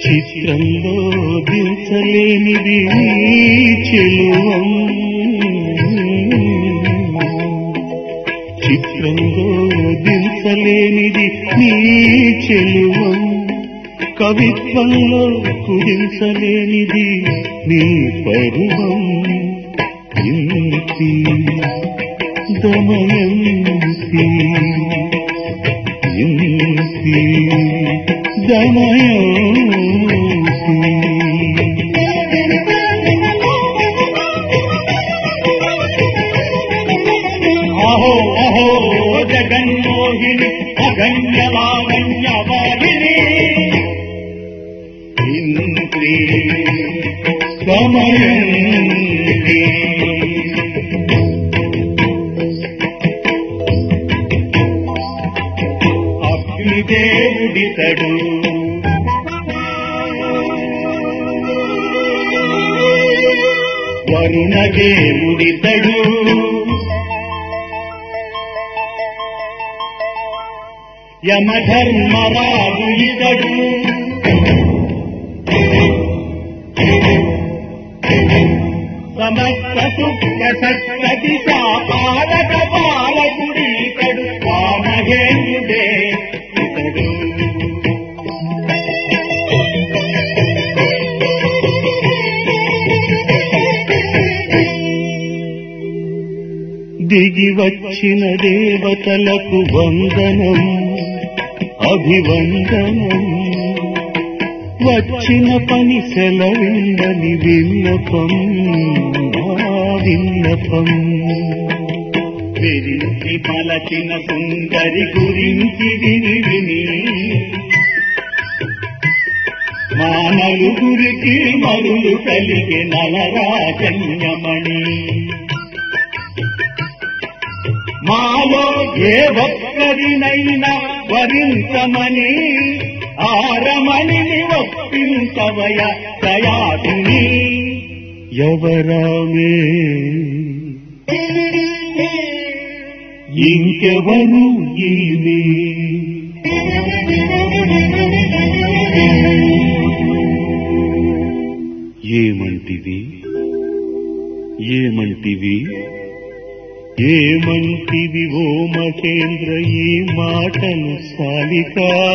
చిత్రంలో దించలేనిది నీ చెలువం చిత్రంలో దించలేనిది నీ చెలువం కవిత్వంలో కుదించలేనిది నీ పరువం ఇంతి దమయంతి ఇంతి దమయంతి అహో అహో జగన్మోహిని అగణ్యలావణ్యవాహిని ఇంద్రీ సమయంతి అగ్నిదేవుడితడు వరుణదేవుడితడు యమధర్మరాజు ఇతడు సమస్త సుఖ సత్య దిశా పాలక పాలకుడితడు ఆ మహేంద్రుడే ఇతడు దిగి వచ్చిన దేవతలకు వందనం అభివందనం వచ్చిన పని సెలవిందని విన్నపం ఆ విన్నపం విరించి పలచిన సుందరి గురించి విని విని మానలు గురికి మరులు కలిగి నలరాజన్యమణి మాలో ఏ ఒక్కరినైనా వరించమని ఆరమణిని ఒప్పించవయ దయాదుని ఎవరామే ఇంకెవరు ఈమె ఏమంటివి ఏమంటివి ఏమంటివి ఓ మహేంద్ర ఈ మాటలు సాలిక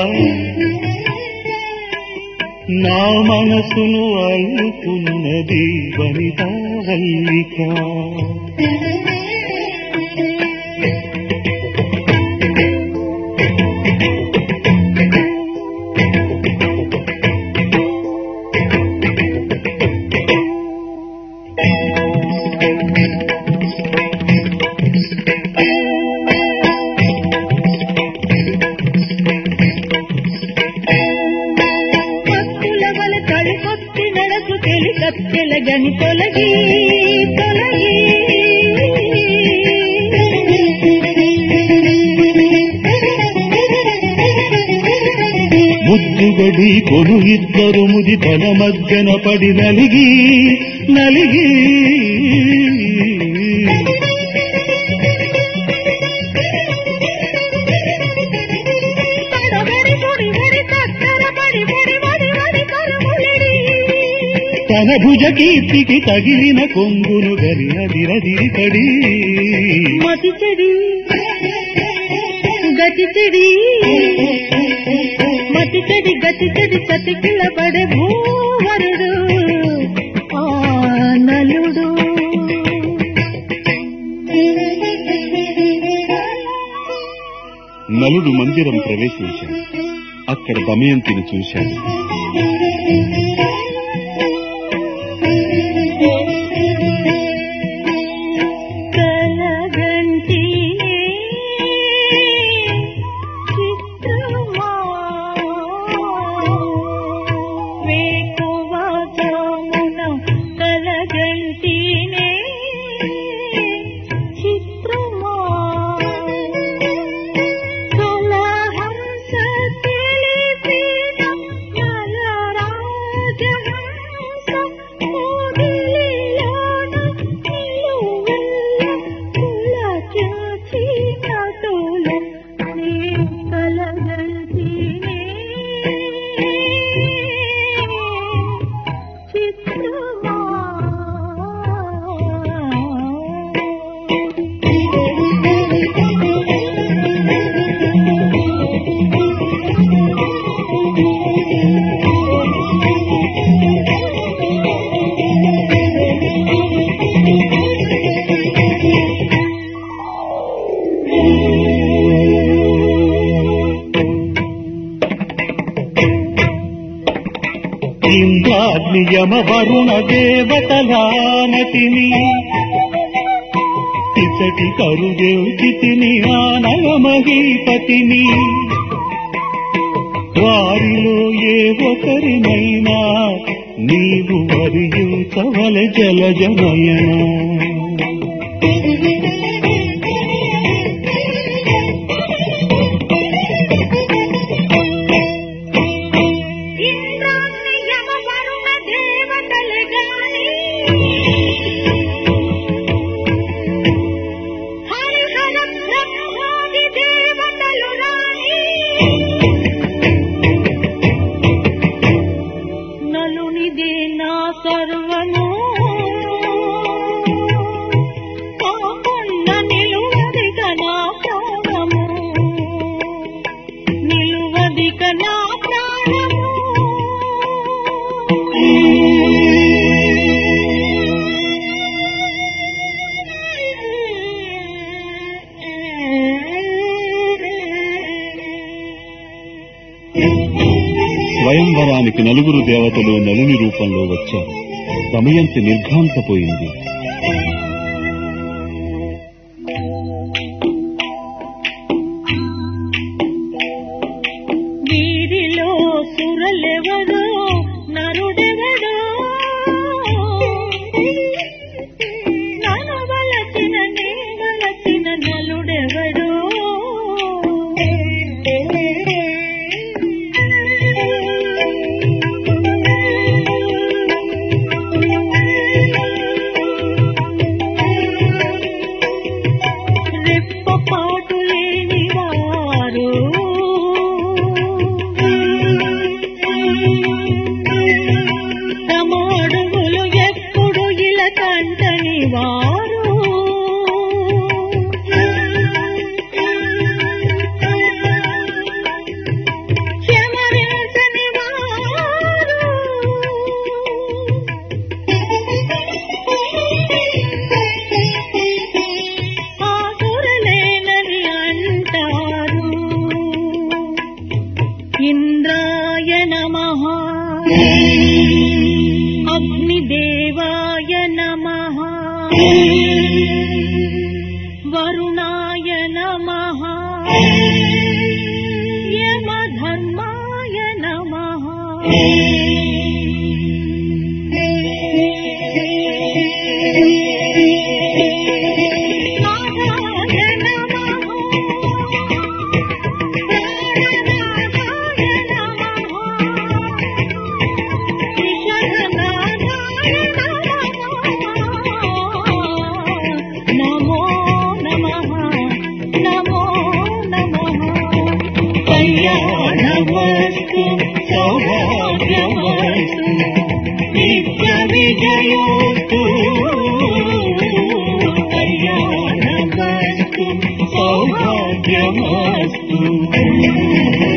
నా మనసును అల్లుకున్నది వనితా వల్లిక భక్తుల వల కడుపొత్తి నడకు తెలి కత్తెల గని తొలగి తొలగి ముద్దుగడి కొను ఇద్దరు ముది తల మధ్యన పడి నలిగి నలిగి తడబడి పొడి పొడి తత్తరబడి పొడి వడి వడి కరుములిడి తన భుజ కీర్తికి తగిలిన కొంగును గరి అదిరదిరి కడి మతి చెడి గతి చెడి మతి చెడి గతి చెడి చతికిల పడే భూవరుడు ఆ నలుడు నలుడు మందిరం ప్రవేశించాడు అక్కడ దమయంతిని చూశాడు కలగంటి చిత్రమా వేకువజామున కలగంటినే చిత్రమా కలహంస తెలిపిన నలరా ఇంద్రాగ్నియమ వరుణ దేవతలానటిని ఇతటి కరుదేవుచితిని ఆనయమహీపతిని వారిలో ఏ ఒకరినైనా నీవు వరియుతవల జలజనయన ఇంద్రాగ్ని యమ వరుణ దేవతలు గాని హరిహర బ్రహ్మాది దేవతలు రాని నలునిదే నా సర్వము కాకుండా నిలువదిక నా ప్రాణము నిలువదిక నా ప్రాణము స్వయంవరానికి నలుగురు దేవతలు నలుని రూపంలో వచ్చారు దమయంతి నిర్ఘాంతపోయింది వీరిలో సురలెవరో నరుడెవడో ననవలసిన నీవలసిన నలుడెవడో రెప్పపాటు లేని వారు తమ అడుగులు ఎప్పుడు ఇలా కంటని వారు క్షమరించని వారు ఆసురలేనని అంటారు ఇంద్రాయ నమః అగ్నిదేవాయ నమః వరుణాయ నమః యమధర్మాయ నమః నాథాయ నమః నమో నమః నమో నమః కళ్యాణమస్తు సౌభాగ్యమస్తు నిత్య విజయోస్తు కళ్యాణమస్తు సౌభాగ్యమస్తు